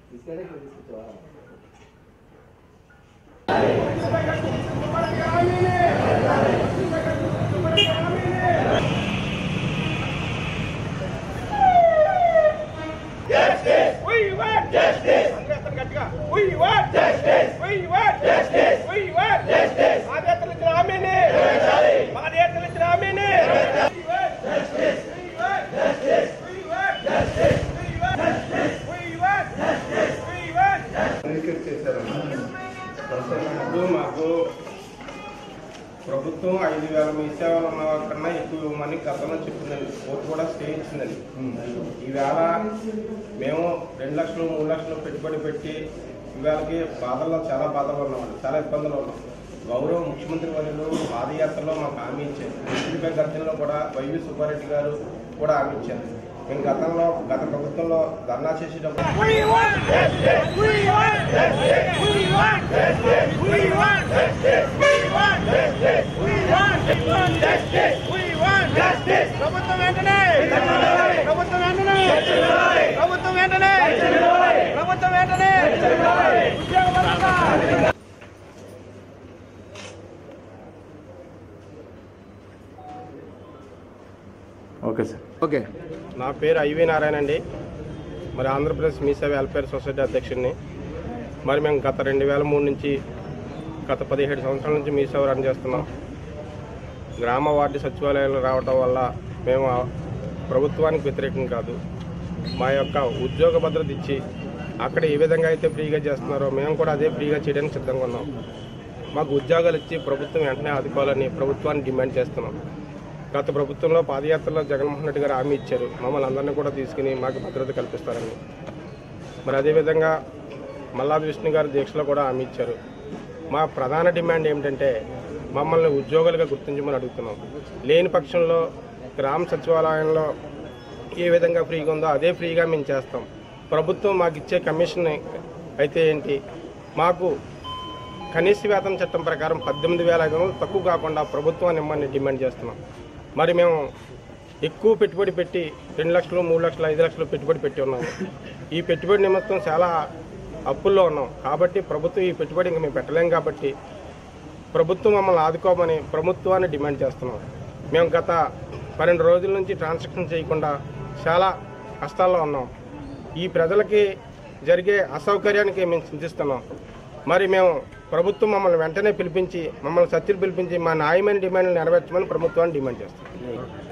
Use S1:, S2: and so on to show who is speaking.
S1: We want justice. We want justice. We want justice. We want justice. బాధ్యతలు ఇచ్చిన హామీని బాధ్యతలు ఇచ్చిన హామీని We want justice. We want justice. We want justice. We want justice. We want justice. We want
S2: communicate చేశారమ్మా ఇప్పుడు మాకు ప్రభుత్వం ఐదు వేల మీ సేవలు ఉన్న కన్నా ఎక్కువ ఇవ్వమని గతంలో చెప్పిందండి కోర్టు కూడా స్టే ఇచ్చిందండి ఈవేళ మేము రెండు లక్షలు మూడు లక్షలు పెట్టుబడి పెట్టి ఈవేళకి బాధల్లో చాలా బాధలు ఉన్నామండి చాలా ఇబ్బందులు ఉన్నాం గౌరవ ముఖ్యమంత్రి వర్యులు పాదయాత్రలో మాకు హామీ ఇచ్చారు ఇంటిపై గర్జనలో కూడా వైవి సుబ్బారెడ్డి గారు కూడా హామీ ఇచ్చారు మేము గతంలో గత ప్రభుత్వంలో ధర్నా చేసేటప్పుడు
S1: We want justice. We want justice. We want justice. We want justice. We want justice. We want justice. We want justice. ప్రభుత్వం వెంటనే ప్రభుత్వం వెంటనే ప్రభుత్వం వెంటనే ప్రభుత్వం వెంటనే ఉద్యోగ భద్రత
S3: ఓకే సార్
S4: ఓకే
S2: నా పేరు ఐవి నారాయణ అండి మరి ఆంధ్రప్రదేశ్ మీసా వెల్ఫేర్ సొసైటీ అధ్యక్షుడిని మరి మేము గత రెండు వేల మూడు నుంచి గత పదిహేడు సంవత్సరాల నుంచి మీ సేవ రన్ చేస్తున్నాం గ్రామ వార్డు సచివాలయాలు రావటం వల్ల మేము ఆ ప్రభుత్వానికి వ్యతిరేకం కాదు మా యొక్క ఉద్యోగ భద్రత ఇచ్చి అక్కడ ఏ విధంగా అయితే ఫ్రీగా చేస్తున్నారో మేము కూడా అదే ఫ్రీగా చేయడానికి సిద్ధంగా ఉన్నాం మాకు ఉద్యోగాలు ఇచ్చి ప్రభుత్వం వెంటనే ఆదుకోవాలని ప్రభుత్వాన్ని డిమాండ్ చేస్తున్నాం గత ప్రభుత్వంలో పాదయాత్రలో జగన్మోహన్ రెడ్డి గారు హామీ ఇచ్చారు మమ్మల్ని అందరినీ కూడా తీసుకుని మాకు భద్రత కల్పిస్తారని మరి అదేవిధంగా మల్లాది విష్ణు గారు దీక్షలో కూడా హామీ ఇచ్చారు మా ప్రధాన డిమాండ్ ఏమిటంటే మమ్మల్ని ఉద్యోగులుగా గుర్తించమని అడుగుతున్నాం లేని పక్షంలో గ్రామ సచివాలయంలో ఏ విధంగా ఫ్రీగా ఉందో అదే ఫ్రీగా మేము చేస్తాం ప్రభుత్వం మాకు ఇచ్చే కమిషన్ అయితే ఏంటి మాకు కనీస వేతన చట్టం ప్రకారం పద్దెనిమిది వేల ఐదు వందలు తక్కువ కాకుండా ప్రభుత్వాన్ని ఇమ్మని డిమాండ్ చేస్తున్నాం మరి మేము ఎక్కువ పెట్టుబడి పెట్టి రెండు లక్షలు మూడు లక్షలు ఐదు లక్షలు పెట్టుబడి పెట్టి ఉన్నాము ఈ పెట్టుబడి నిమిత్తం చాలా అప్పుల్లో ఉన్నాం కాబట్టి ప్రభుత్వం ఈ పెట్టుబడి ఇంకా మేము పెట్టలేం కాబట్టి ప్రభుత్వం మమ్మల్ని ఆదుకోమని ప్రభుత్వాన్ని డిమాండ్ చేస్తున్నాం మేము గత పన్నెండు రోజుల నుంచి ట్రాన్సాక్షన్ చేయకుండా చాలా కష్టాల్లో ఉన్నాం ఈ ప్రజలకి జరిగే అసౌకర్యానికి మేము చింతిస్తున్నాం మరి మేము ప్రభుత్వం మమ్మల్ని వెంటనే పిలిపించి మమ్మల్ని సత్యులు పిలిపించి మా న్యాయమైన డిమాండ్లు నెరవేర్చమని ప్రభుత్వాన్ని డిమాండ్ చేస్తాం